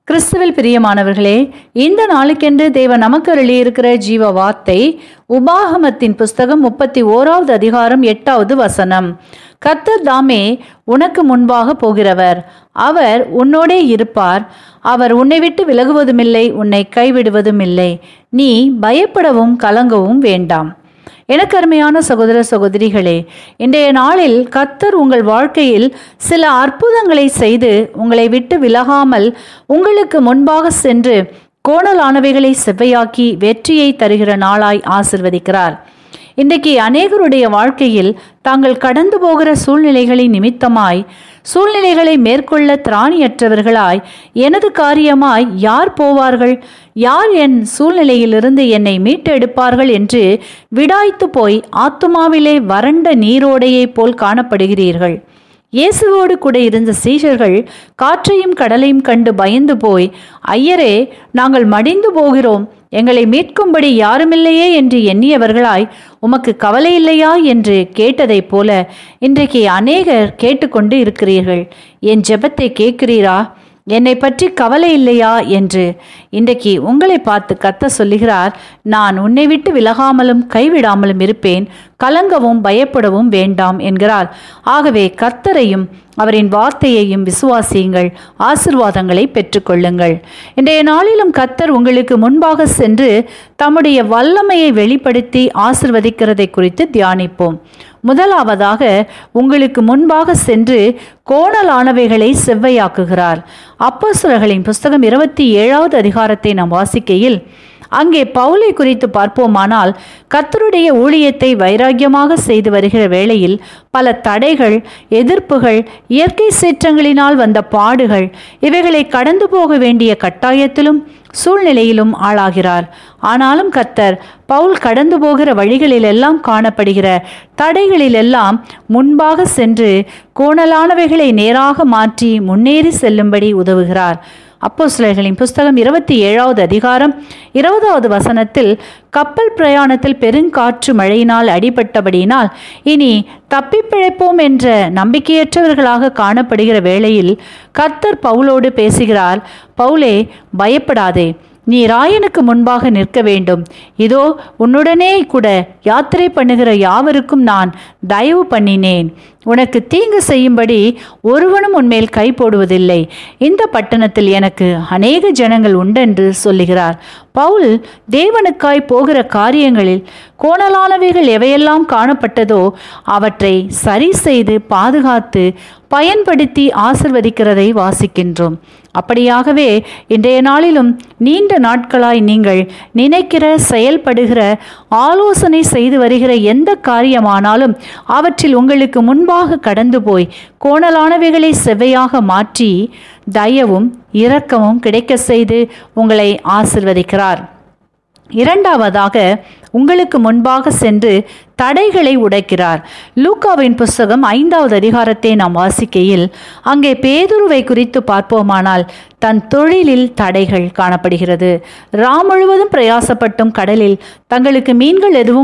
கிறிஸ்துவில் பிரியமானவர்களே இந்த நாளுக்கென்று தேவன் நமக்கு அருளியிருக்கிற ஜீவ வார்த்தை உபாகமத்தின் புஸ்தகம் முப்பத்தி ஓராவது அதிகாரம் எட்டாவது வசனம் கர்த்தர் தாமே உனக்கு முன்பாக போகிறவர் அவர் உன்னோடே இருப்பார் அவர் உன்னை விட்டு விலகுவதுமில்லை உன்னை கைவிடுவதும் இல்லை நீ பயப்படவும் கலங்கவும் வேண்டாம் எனக்கு அருமையான சகோதர சகோதரிகளே இன்றைய நாளில் கத்தர் உங்கள் வாழ்க்கையில் சில அற்புதங்களை செய்து உங்களை விட்டு விலகாமல் உங்களுக்கு முன்பாக சென்று கோணலானவைகளை செவ்வையாக்கி வெற்றியை தருகிற நாளாய் ஆசிர்வதிக்கிறார் இன்றைக்கு அநேகருடைய வாழ்க்கையில் தாங்கள் கடந்து போகிற சூழ்நிலைகளின் நிமித்தமாய் சூழ்நிலைகளை மேற்கொள்ள திராணியற்றவர்களாய் எனது காரியமாய் யார் போவார்கள் யார் என் சூழ்நிலையிலிருந்து என்னை மீட்டெடுப்பார்கள் என்று விடாய்த்து போய் ஆத்துமாவிலே வறண்ட நீரோடையைப் போல் காணப்படுகிறீர்கள் இயேசுவோடு கூட இருந்த சீஷர்கள் காற்றையும் கடலையும் கண்டு பயந்து போய் ஐயரே நாங்கள் மடிந்து போகிறோம் எங்களை மீட்கும்படி யாருமில்லையே என்று எண்ணியவர்களாய் உமக்கு கவலை இல்லையா என்று கேட்டதைப் போல இன்றைக்கு அநேகர் கேட்டுக்கொண்டு இருக்கிறீர்கள் என் ஜெபத்தை கேட்கிறீரா என்னை பற்றி கவலை இல்லையா என்று இன்றைக்கு உங்களை பார்த்து கத்த சொல்லுகிறார் நான் உன்னை விட்டு விலகாமலும் கைவிடாமலும் இருப்பேன் கலங்கவும் பயப்படவும் வேண்டாம் என்கிறார் ஆகவே கர்த்தரையும் அவரின் வார்த்தையையும் விசுவாசியுங்கள் ஆசிர்வாதங்களை பெற்றுக்கொள்ளுங்கள் இன்றைய நாளிலும் கர்த்தர் உங்களுக்கு முன்பாக சென்று தம்முடைய வல்லமையை வெளிப்படுத்தி ஆசிர்வதிக்கிறதை குறித்து தியானிப்போம் முதலாவதாக உங்களுக்கு முன்பாக சென்று கோணலானவைகளை செவ்வையாக்குகிறார் அப்போஸ்தலர்களின் புஸ்தகம் இருபத்தி ஏழாவது அதிகாரத்தை நாம் வாசிக்கையில் அங்கே பவுலை குறித்து பார்ப்போமானால் கர்த்தருடைய ஊழியத்தை வைராக்கியமாக செய்து வருகிற வேளையில் பல தடைகள் எதிர்ப்புகள் இயற்கை சீற்றங்களினால் வந்த பாடுகள் இவைகளை கடந்து போக வேண்டிய கட்டாயத்திலும் சூழ்நிலையிலும் ஆளாகிறார் ஆனாலும் கர்த்தர் பவுல் கடந்து போகிற வழிகளிலெல்லாம் காணப்படுகிற தடைகளிலெல்லாம் முன்பாக சென்று கோணலானவைகளை நேராக மாற்றி முன்னேறி செல்லும்படி உதவுகிறார் அப்போ சிலர்களின் புஸ்தகம் இருபத்தி ஏழாவது அதிகாரம் இருபதாவது வசனத்தில் கப்பல் பிரயாணத்தில் பெருங்காற்று மழையினால் அடிபட்டபடியினால் இனி தப்பி பிழைப்போம் என்ற நம்பிக்கையற்றவர்களாக காணப்படுகிற வேளையில் கர்த்தர் பவுலோடு பேசுகிறார் பவுலே பயப்படாதே நீ ராயனுக்கு முன்பாக நிற்க வேண்டும் இதோ உன்னுடனே கூட யாத்திரை பண்ணுகிற யாவருக்கும் நான் தயவு பண்ணினேன் உனக்கு தீங்கு செய்யும்படி ஒருவனும் உன்மேல் கை போடுவதில்லை இந்த பட்டணத்தில் எனக்கு அநேக ஜனங்கள் உண்டென்று சொல்லுகிறார் பவுல் தேவனுக்காய் போகிற காரியங்களில் கோணலானவைகள் எவையெல்லாம் காணப்பட்டதோ அவற்றை சரி செய்து பாதுகாத்து பயன்படுத்தி ஆசிர்வதிக்கிறதை வாசிக்கின்றோம் அப்படியாகவே இன்றைய நாளிலும் நீண்ட நாட்களாய் நீங்கள் நினைக்கிற செயல்படுகிற ஆலோசனை செய்து வருகிற எந்த காரியமானாலும் அவற்றில் உங்களுக்கு முன்பாக கடந்து போய் கோணலானவைகளை செவ்வையாக மாற்றி தயவும் இரக்கமும் கிடைக்க செய்து உங்களை ஆசிர்வதிக்கிறார் இரண்டாவதாக உங்களுக்கு முன்பாக சென்று தடைகளை உடைக்கிறார் லூக்காவின் புஸ்தகம் ஐந்தாவது அதிகாரத்தை நாம் வாசிக்கையில் அங்கே பேதுருவை குறித்து பார்ப்போமானால் தன் தொழிலில் தடைகள் காணப்படுகிறது ரா முழுவதும் பிரயாசப்பட்டும் கடலில் தங்களுக்கு மீன்கள் எதுவும்